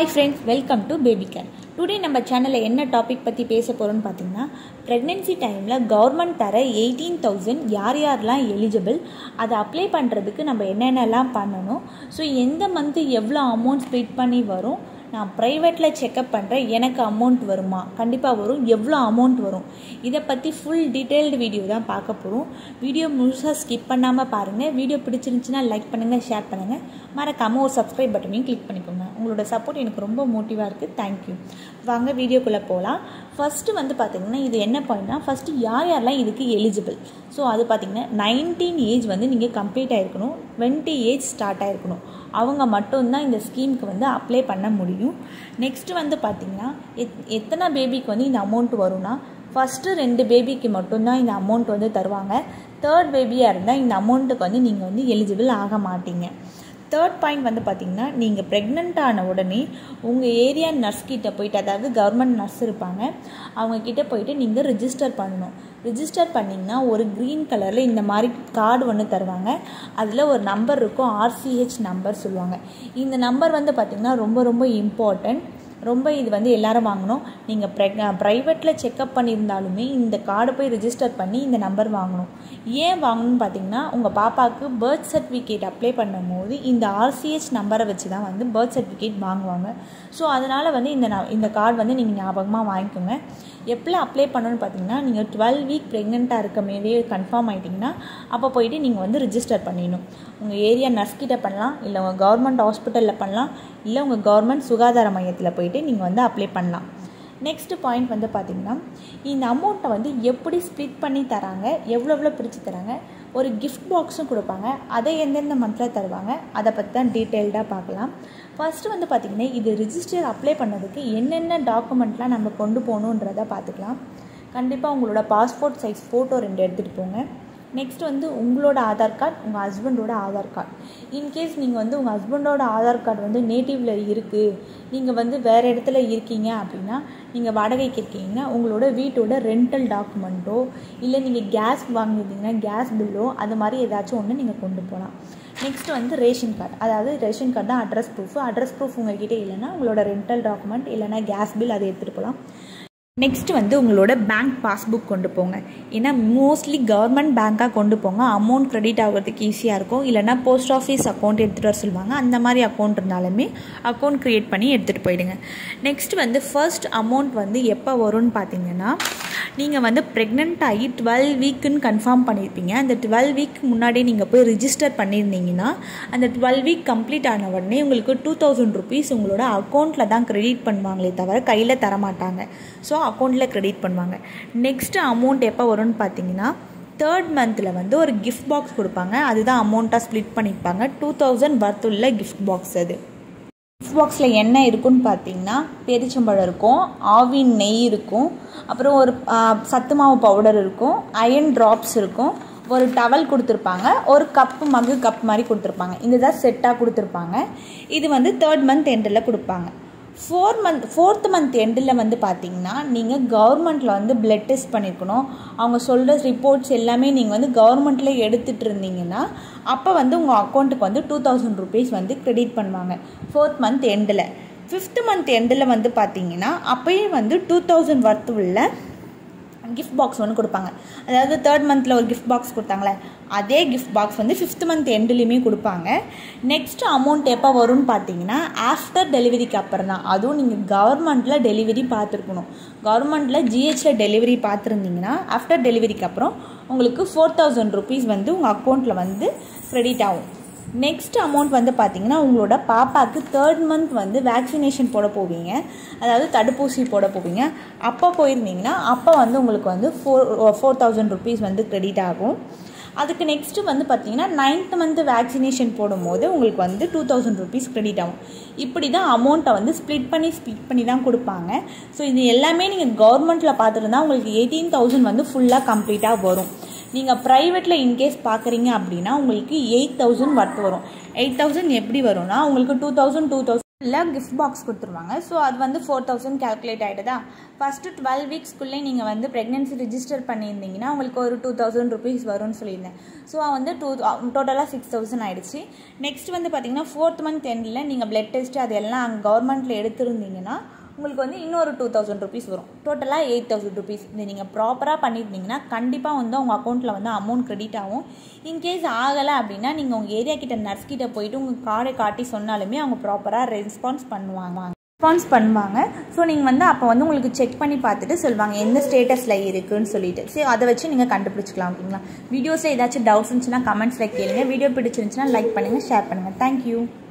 hi friends welcome to baby care today நம்ம சேனலில் என்ன டாபிக் பற்றி பேச போகிறோம்னு பார்த்தீங்கன்னா ப்ரெக்னென்சி டைமில் கவர்மெண்ட் தர எயிட்டீன் தௌசண்ட் யார் யாரெல்லாம் எலிஜிபிள் அதை அப்ளை பண்ணுறதுக்கு நம்ம என்னென்னலாம் பண்ணணும் ஸோ எந்த மந்த்து எவ்வளோ அமௌண்ட் ஸ்ப்ளிட் பண்ணி வரும் நான் ப்ரைவேட்டில் செக்கப் பண்ணுறேன் எனக்கு அமௌண்ட் வருமா கண்டிப்பாக வரும் எவ்வளோ அமௌண்ட் வரும் இதை பற்றி ஃபுல் டீட்டெயில்டு வீடியோ தான் பார்க்க போகிறோம் வீடியோ முழுசாக ஸ்கிப் பண்ணாமல் பாருங்கள் வீடியோ பிடிச்சிருந்துச்சுன்னா லைக் பண்ணுங்கள் ஷேர் பண்ணுங்கள் மறக்காமல் ஒரு சப்ஸ்கிரைப் பட்டனையும் கிளிக் பண்ணிக்கோங்க உங்களோட சப்போர்ட் எனக்கு ரொம்ப மோட்டிவாக இருக்குது தேங்க்யூ வாங்க வீடியோக்குள்ளே போகலாம் ஃபஸ்ட்டு வந்து பார்த்திங்கன்னா இது என்ன பாயிண்ட்னா ஃபஸ்ட்டு யார் யாரெல்லாம் இதுக்கு எலிஜிபிள் ஸோ அது பார்த்திங்கன்னா நைன்டீன் ஏஜ் வந்து நீங்கள் கம்ப்ளீட் ஆகிருக்கணும் டுவெண்ட்டி ஏஜ் ஸ்டார்ட் ஆகிருக்கணும் அவங்க மட்டும்தான் இந்த ஸ்கீமுக்கு வந்து அப்ளை பண்ண முடியும் நெக்ஸ்ட்டு வந்து பார்த்திங்கன்னா எத் எத்தனை பேபிக்கு வந்து இந்த அமௌண்ட் வரும்னா ஃபஸ்ட்டு ரெண்டு பேபிக்கு மட்டும்தான் இந்த அமௌண்ட் வந்து தருவாங்க தேர்ட் பேபியாக இருந்தால் இந்த அமௌண்ட்டுக்கு வந்து நீங்கள் வந்து எலிஜிபிள் ஆக மாட்டீங்க தேர்ட் பாயிண்ட் வந்து பார்த்திங்கன்னா நீங்கள் ப்ரெக்னென்ட் ஆன உடனே உங்கள் ஏரியா நர்ஸ் கிட்ட போயிட்டு அதாவது கவர்மெண்ட் நர்ஸ் இருப்பாங்க அவங்க கிட்ட போயிட்டு நீங்கள் ரிஜிஸ்டர் பண்ணணும் ரிஜிஸ்டர் பண்ணிங்கன்னா ஒரு க்ரீன் கலரில் இந்த மாதிரி கார்டு ஒன்று தருவாங்க அதில் ஒரு நம்பர் இருக்கும் ஆர்சிஹெச் நம்பர் சொல்லுவாங்க இந்த நம்பர் வந்து பார்த்திங்கன்னா ரொம்ப ரொம்ப இம்பார்ட்டண்ட் ரொம்ப இது வந்து எல்லாரும் வாங்கணும் நீங்கள் ப்ரெக் ப்ரைவேட்டில் செக்கப் பண்ணியிருந்தாலுமே இந்த கார்டை போய் ரிஜிஸ்டர் பண்ணி இந்த நம்பர் வாங்கணும் ஏன் வாங்கணும்னு பார்த்தீங்கன்னா உங்கள் பாப்பாவுக்கு பர்த் சர்டிஃபிகேட் அப்ளை பண்ணும்போது இந்த ஆர்சிஹெச் நம்பரை வச்சு தான் வந்து பர்த் சர்டிஃபிகேட் வாங்குவாங்க ஸோ அதனால் வந்து இந்த இந்த கார்டு வந்து நீங்கள் ஞாபகமாக வாங்கிக்கோங்க எப்படி அப்ளை பண்ணணும்னு பார்த்தீங்கன்னா நீங்கள் டுவெல் வீக் ப்ரெக்னெண்ட்டாக இருக்க மாரியே கன்ஃபார்ம் ஆகிட்டிங்கன்னா அப்போ போயிட்டு நீங்கள் வந்து ரிஜிஸ்டர் பண்ணிடணும் உங்கள் ஏரியா நர்ஸ் கிட்ட பண்ணலாம் இல்லை உங்கள் கவர்மெண்ட் ஹாஸ்பிட்டலில் பண்ணலாம் இல்லை உங்கள் கவர்மெண்ட் சுகாதார மையத்தில் போயிட்டு நீங்கள் வந்து அப்ளை பண்ணலாம் நெக்ஸ்ட் பாயிண்ட் வந்து பார்த்திங்கன்னா இந்த அமௌண்ட்டை வந்து எப்படி ஸ்ப்ளிட் பண்ணி தராங்க எவ்வளோ எவ்வளோ பிரித்து தராங்க ஒரு கிஃப்ட் பாக்ஸும் கொடுப்பாங்க அதை எந்தெந்த மந்தில் தருவாங்க அதை பற்றி தான் டீட்டெயில்டாக பார்க்கலாம் ஃபஸ்ட்டு வந்து பார்த்திங்கன்னா இது ரிஜிஸ்டர் அப்ளை பண்ணதுக்கு என்னென்ன டாக்குமெண்ட்லாம் நம்ம கொண்டு போகணுன்றதை பார்த்துக்கலாம் கண்டிப்பாக உங்களோட பாஸ்போர்ட் சைஸ் ஃபோட்டோ ரெண்டு எடுத்துகிட்டு போங்க நெக்ஸ்ட் வந்து உங்களோட ஆதார் கார்டு உங்கள் ஹஸ்பண்டோட ஆதார் கார்டு இன்கேஸ் நீங்கள் வந்து உங்கள் ஹஸ்பண்டோட ஆதார் கார்டு வந்து நேட்டிவில் இருக்குது நீங்கள் வந்து வேறு இடத்துல இருக்கீங்க அப்படின்னா நீங்கள் வாடகைக்கு இருக்கீங்கன்னா உங்களோட வீட்டோட ரெண்டல் டாக்குமெண்ட்டோ இல்லை நீங்கள் கேஸ் வாங்கியிருந்தீங்கன்னா கேஸ் பில்லோ அது மாதிரி ஏதாச்சும் ஒன்று நீங்கள் கொண்டு போகலாம் நெக்ஸ்ட் வந்து ரேஷன் கார்டு அதாவது ரேஷன் கார்டு தான் அட்ரஸ் ப்ரூஃப் அட்ரஸ் ப்ரூஃப் உங்கள்கிட்ட இல்லைன்னா உங்களோட ரெண்டல் டாக்குமெண்ட் இல்லைனா கேஸ் பில் அதை எடுத்துகிட்டு போகலாம் நெக்ஸ்ட் வந்து உங்களோட பேங்க் பாஸ்புக் கொண்டு போங்க ஏன்னா மோஸ்ட்லி கவர்மெண்ட் பேங்க்காக கொண்டு போங்க அமௌண்ட் க்ரெடிட் ஆகிறதுக்கு ஈஸியாக இருக்கும் இல்லைனா போஸ்ட் ஆஃபீஸ் அக்கௌண்ட் எடுத்துகிட்டு வர சொல்லுவாங்க அந்த மாதிரி அக்கௌண்ட் இருந்தாலுமே அக்கௌண்ட் க்ரியேட் பண்ணி எடுத்துகிட்டு போயிடுங்க நெக்ஸ்ட் வந்து ஃபர்ஸ்ட் அமௌண்ட் வந்து எப்போ வரும்னு பார்த்தீங்கன்னா நீங்கள் வந்து ப்ரெக்னென்ட் ஆகி டுவெல் வீக்குன்னு கன்ஃபார்ம் பண்ணியிருப்பீங்க அந்த டுவெல் வீக் முன்னாடியே நீங்கள் போய் ரிஜிஸ்டர் பண்ணியிருந்தீங்கன்னா அந்த டுவெல் வீக் கம்ப்ளீட் ஆன உடனே உங்களுக்கு டூ தௌசண்ட் ருபீஸ் உங்களோட அக்கௌண்ட்டில் தான் க்ரெடிட் பண்ணுவாங்களே தவிர கையில் தரமாட்டாங்க ஸோ அக்கௌண்ட்டில் க்ரெடிட் பண்ணுவாங்க நெக்ஸ்ட்டு அமௌண்ட் எப்போ வரும்னு பார்த்தீங்கன்னா தேர்ட் மந்தில் வந்து ஒரு கிஃப்ட் பாக்ஸ் கொடுப்பாங்க அதுதான் அமௌண்ட்டாக ஸ்ப்ளிட் பண்ணிப்பாங்க டூ தௌசண்ட் பர்த் உள்ள கிஃப்ட் பாக்ஸ் அது கிஃப்ட் பாக்ஸில் என்ன இருக்குன்னு பார்த்தீங்கன்னா பெரிச்சம்பழம் இருக்கும் ஆவின் நெய் இருக்கும் அப்புறம் ஒரு சத்து மாவு பவுடர் இருக்கும் அயன் ட்ராப்ஸ் இருக்கும் ஒரு டவல் கொடுத்துருப்பாங்க ஒரு கப்பு மகு கப் மாதிரி கொடுத்துருப்பாங்க இதுதான் செட்டாக கொடுத்துருப்பாங்க இது வந்து தேர்ட் மந்த் எண்டில் கொடுப்பாங்க ஃபோர் மந்த் ஃபோர்த் மந்த் எண்டில் வந்து பார்த்தீங்கன்னா நீங்கள் கவர்மெண்ட்டில் வந்து பிளட் டெஸ்ட் பண்ணியிருக்கணும் அவங்க சொல்கிற ரிப்போர்ட்ஸ் எல்லாமே நீங்கள் வந்து கவர்மெண்ட்டில் எடுத்துகிட்டு இருந்தீங்கன்னா அப்போ வந்து உங்கள் அக்கௌண்ட்டுக்கு வந்து டூ தௌசண்ட் ருபீஸ் வந்து க்ரெடிட் பண்ணுவாங்க ஃபோர்த் மந்த் எண்டில் ஃபிஃப்த் மந்த் எண்டில் வந்து பார்த்தீங்கன்னா அப்போயே வந்து டூ தௌசண்ட் ஒர்த் உள்ள கிஃப்ட் பாக்ஸ் ஒன்று கொடுப்பாங்க அதாவது தேர்ட் மந்தில் ஒரு கிஃப்ட் பாக்ஸ் கொடுத்தாங்களே அதே கிஃப்ட் பாக்ஸ் வந்து ஃபிஃப்த் மந்த் எண்டுலேயுமே கொடுப்பாங்க நெக்ஸ்ட் அமௌண்ட் எப்போ வரும்னு பார்த்தீங்கன்னா ஆஃப்டர் டெலிவரிக்கு அப்புறம் தான் அதுவும் நீங்கள் கவர்மெண்ட்டில் டெலிவரி பார்த்துருக்கணும் கவர்மெண்ட்டில் ஜிஹெச்சில் டெலிவரி பார்த்துருந்தீங்கன்னா ஆஃப்டர் டெலிவரிக்கு அப்புறம் உங்களுக்கு ஃபோர் தௌசண்ட் ருபீஸ் வந்து உங்கள் அக்கௌண்ட்டில் வந்து க்ரெடிட் ஆகும் நெக்ஸ்ட் அமௌண்ட் வந்து பார்த்தீங்கன்னா உங்களோட பாப்பாவுக்கு தேர்ட் மந்த் வந்து வேக்சினேஷன் போட போவீங்க அதாவது தடுப்பூசி போட போவீங்க அப்போ போயிருந்தீங்கன்னா அப்போ வந்து உங்களுக்கு வந்து ஃபோர் ஃபோர் தௌசண்ட் ருபீஸ் வந்து க்ரெடிட் ஆகும் அதுக்கு நெக்ஸ்ட்டு வந்து பார்த்தீங்கன்னா நைன்த் மந்த் வேக்சினேஷன் போடும்போது உங்களுக்கு வந்து டூ தௌசண்ட் ருபீஸ் க்ரெடிட் ஆகும் இப்படி தான் அமௌண்ட்டை வந்து ஸ்ப்ளிட் பண்ணி ஸ்ப்ளிட் பண்ணி தான் கொடுப்பாங்க ஸோ இது எல்லாமே நீங்கள் கவர்மெண்ட்டில் பார்த்துருந்தா உங்களுக்கு எயிட்டீன் தௌசண்ட் வந்து ஃபுல்லாக கம்ப்ளீட்டாக வரும் நீங்கள் ப்ரைவேட்டில் இன்கேஸ் பார்க்குறீங்க அப்படின்னா உங்களுக்கு எயிட் தௌசண்ட் ஒர்த் வரும் எயிட் தௌசண்ட் எப்படி வரும்னா உங்களுக்கு டூ தௌசண்ட் டூ தௌசண்ட் இல்லை கிஃப்ட் பாக்ஸ் கொடுத்துருவாங்க ஸோ அது வந்து ஃபோர் தௌசண்ட் கேல்குலேட் ஆகிடுதா ஃபஸ்ட்டு டுவெல் வீக்ஸ்க்குள்ளே நீங்கள் வந்து ப்ரெக்னென்சி ரிஜிஸ்டர் பண்ணியிருந்தீங்கன்னா உங்களுக்கு ஒரு டூ தௌசண்ட் ருபீஸ் வரும்னு சொல்லியிருந்தேன் ஸோ வந்து டூ டோட்டலாக சிக்ஸ் தௌசண்ட் ஆகிடுச்சு நெக்ஸ்ட் வந்து பார்த்தீங்கன்னா ஃபோர்த் மந்த் எண்டில் நீங்கள் பிளட் டெஸ்ட் அது எல்லாம் அங்கே கவர்மெண்ட்டில் எடுத்திருந்தீங்கன்னா உங்களுக்கு வந்து இன்னொரு டூ தௌசண்ட் ருபீஸ் வரும் டோட்டலாக எயிட் தௌசண்ட் ருபீஸ் இது நீங்கள் ப்ராப்பராக பண்ணியிருந்தீங்கன்னா கண்டிப்பாக வந்து உங்கள் அக்கௌண்ட்டில் வந்து அமௌண்ட் கிரெடிட் ஆகும் இன்கேஸ் ஆகலை அப்படின்னா நீங்கள் உங்கள் ஏரியா கிட்ட நர்ஸ் கிட்ட போயிட்டு உங்கள் கார்டை காட்டி சொன்னாலுமே அவங்க ப்ராப்பராக ரெஸ்பான்ஸ் பண்ணுவாங்க ரெஸ்பான்ஸ் பண்ணுவாங்க ஸோ நீங்கள் வந்து அப்போ வந்து உங்களுக்கு செக் பண்ணி பார்த்துட்டு சொல்லுவாங்க எந்த ஸ்டேட்டஸில் இருக்குன்னு சொல்லிட்டு சரி அதை வச்சு நீங்கள் கண்டுபிடிச்சிக்கலாம் ஓகேங்களா வீடியோஸில் ஏதாச்சும் டவுட்ஸ் இருந்துச்சுன்னா கமெண்ட்ஸில் கேளுங்க வீடியோ பிடிச்சிருந்துச்சுன்னா லைக் பண்ணுங்கள் ஷேர் பண்ணுங்கள் தேங்க்யூ